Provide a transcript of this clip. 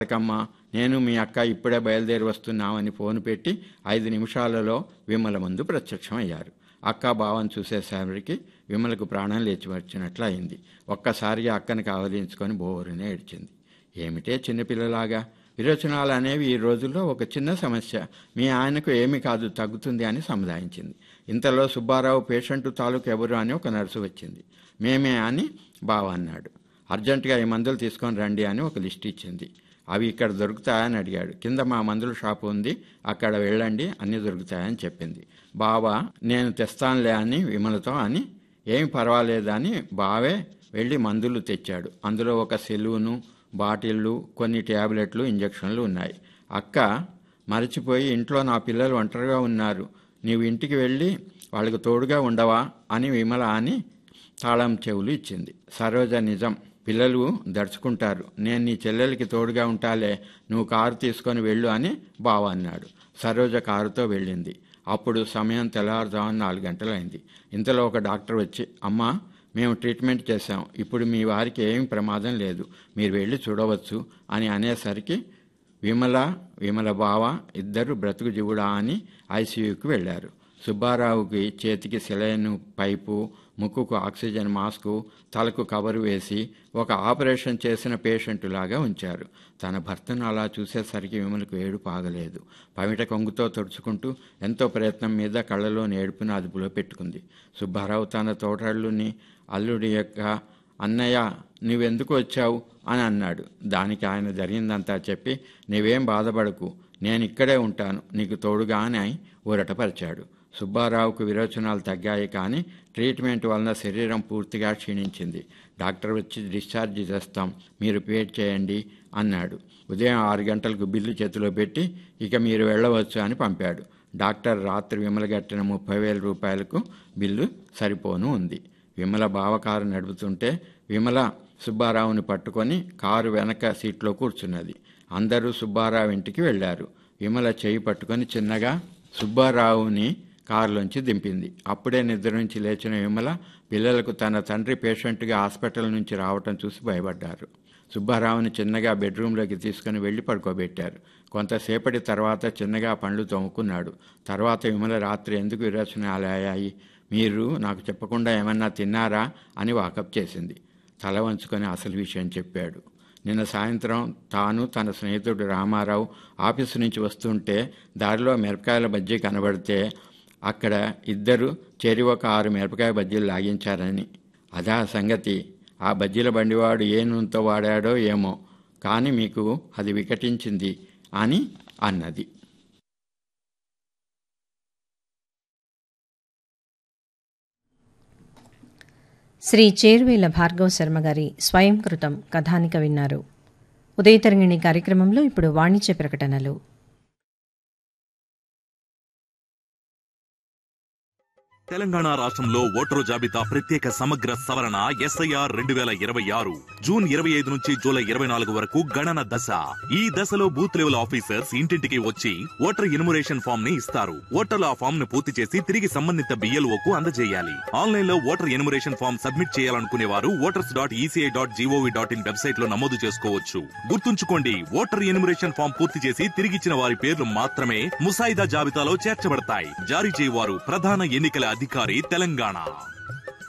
అక్కమ్మ నేను మీ అక్క ఇప్పుడే బయలుదేరి వస్తున్నామని ఫోన్ పెట్టి ఐదు నిమిషాలలో విమల ముందు ప్రత్యక్షమయ్యారు అక్క బావని చూసేసరికి విమలకు ప్రాణం లేచి వచ్చినట్లు అయింది ఒక్కసారిగా అక్కని కావలించుకొని బోరునే ఏడ్చింది ఏమిటే చిన్నపిల్లలాగా విరోచనాలు అనేవి ఈ రోజుల్లో ఒక చిన్న సమస్య మీ ఆయనకు ఏమీ కాదు తగ్గుతుంది అని సముదాయించింది ఇంతలో సుబ్బారావు పేషెంట్ తాలూకు ఎవరు అని ఒక నర్సు వచ్చింది మేమే అని బావ అన్నాడు అర్జెంటుగా ఈ మందులు తీసుకొని రండి అని ఒక లిస్ట్ ఇచ్చింది అవి ఇక్కడ దొరుకుతాయని అడిగాడు కింద మా మందుల షాపు ఉంది అక్కడ వెళ్ళండి అన్నీ దొరుకుతాయని చెప్పింది బావ నేను తెస్తానులే అని విమలతో అని ఏం పర్వాలేదని బావే వెళ్ళి మందులు తెచ్చాడు అందులో ఒక సెలూను బాటిళ్ళు కొన్ని ట్యాబ్లెట్లు ఇంజక్షన్లు ఉన్నాయి అక్క మరచిపోయి ఇంట్లో నా పిల్లలు ఒంటరిగా ఉన్నారు నీవు ఇంటికి వెళ్ళి వాళ్ళకు తోడుగా ఉండవా అని విమల అని తాళం చెవులు ఇచ్చింది సరోజ నిజం పిల్లలు దడుచుకుంటారు నేను నీ చెల్లెలకి తోడుగా ఉంటాలే నువ్వు కారు తీసుకొని వెళ్ళు అని బావ అన్నాడు సరోజ కారుతో వెళ్ళింది అప్పుడు సమయం తెల్లవారుజామున నాలుగు గంటలైంది ఇంతలో ఒక డాక్టర్ వచ్చి అమ్మా మేము ట్రీట్మెంట్ చేశాం ఇప్పుడు మీ వారికి ఏం ప్రమాదం లేదు మీరు వెళ్ళి చూడవచ్చు అని అనేసరికి విమల విమల బావ ఇద్దరు బ్రతుకు జీవుడా అని ఐసీయూకి వెళ్ళారు సుబ్బారావుకి చేతికి సెలైన్ పైపు ముక్కుకు ఆక్సిజన్ మాస్కు తలకు కవర్ వేసి ఒక ఆపరేషన్ చేసిన పేషెంట్ లాగా ఉంచారు తన భర్తను అలా చూసేసరికి విమలకు ఏడుపు ఆగలేదు పమిట కొంగుతో తుడుచుకుంటూ ఎంతో ప్రయత్నం మీద కళ్ళలోని ఏడుపును అదుపులో పెట్టుకుంది సుబ్బారావు తన తోటళ్ళుని అల్లుడి యొక్క అన్నయ్య నువ్వెందుకు వచ్చావు అని అన్నాడు దానికి ఆయన జరిగిందంతా చెప్పి నీవేం బాధపడకు నేను ఇక్కడే ఉంటాను నీకు తోడుగా అని ఊరటపరిచాడు సుబ్బారావుకు విరోచనాలు తగ్గాయి కానీ ట్రీట్మెంట్ వలన శరీరం పూర్తిగా క్షీణించింది డాక్టర్ వచ్చి డిశ్చార్జ్ చేస్తాం మీరు పేడ్ చేయండి అన్నాడు ఉదయం ఆరు గంటలకు బిల్లు చేతిలో పెట్టి ఇక మీరు వెళ్ళవచ్చు అని పంపాడు డాక్టర్ రాత్రి విమల గట్టిన ముప్పై వేల రూపాయలకు బిల్లు సరిపోను ఉంది విమల బావ కారు నడుపుతుంటే విమల సుబ్బారావుని పట్టుకొని కారు వెనక సీట్లో కూర్చున్నది అందరూ సుబ్బారావు ఇంటికి వెళ్ళారు విమల చేయి పట్టుకొని చిన్నగా సుబ్బారావుని కారులోంచి దింపింది అప్పుడే నిద్ర నుంచి లేచిన విమల పిల్లలకు తన తండ్రి పేషెంట్గా హాస్పిటల్ నుంచి రావటం చూసి భయపడ్డారు సుబ్బారావుని చిన్నగా బెడ్రూమ్లోకి తీసుకుని వెళ్ళి పడుకోబెట్టారు కొంతసేపటి తర్వాత చిన్నగా పండ్లు తోముకున్నాడు తర్వాత విమల రాత్రి ఎందుకు విరోచనాలు అయ్యాయి మీరు నాకు చెప్పకుండా ఏమన్నా తిన్నారా అని వాకప్ చేసింది తల వంచుకొని అసలు విషయం చెప్పాడు నిన్న సాయంత్రం తాను తన స్నేహితుడు రామారావు ఆఫీసు నుంచి వస్తుంటే దారిలో మిరపకాయల బజ్జీ కనబడితే అక్కడ ఇద్దరు చెరి ఒక ఆరు మిరపకాయ బజ్జీలు లాగించారని అదా సంగతి ఆ బజ్జీల బండివాడు ఏ నూనెతో వాడాడో ఏమో కానీ మీకు అది వికటించింది అని అన్నది శ్రీ చేరువేల భార్గవ శర్మ గారి స్వయంకృతం కథానిక విన్నారు ఉదయతరంగిణి కార్యక్రమంలో ఇప్పుడు వాణిజ్య ప్రకటనలు తెలంగాణ రాష్ట్రంలో ఓటరు జాబితా ప్రత్యేక సమగ్ర సవరణ ఎస్ఐఆర్ రెండు వేల ఇరవై ఆరు జూన్ ఇరవై ఐదు నుంచి జూలై ఇరవై నాలుగు వరకు గణన దశ ఈ దశలో బూత్ లెవెల్ ఆఫీసర్స్ ఇంటింటికి వచ్చి ఓటర్ ఇనుమరేషన్ ఫామ్ ని ఇస్తారు ఓటర్లు ఆ ఫామ్ ను పూర్తి చేసి తిరిగి సంబంధిత బిఎల్ఓ కు అందజేయాలి ఆన్లైన్ లో ఓటర్ ఎనుమరేషన్ ఫామ్ సబ్మిట్ చేయాలనుకునే వారు voters dot ECI dot GOV dot in website లో నమోదు చేసుకోవచ్చు గుర్తుంచుకోండి ఓటర్ ఎనుమరేషన్ ఫామ్ పూర్తి చేసి తిరిగిచ్చిన వారి పేర్లు మాత్రమే ముసాయిదా జాబితాలో చేర్చబడతాయి జారీ చేయవారు ప్రధాన ఎన్నికల అధికారి తెలంగాణ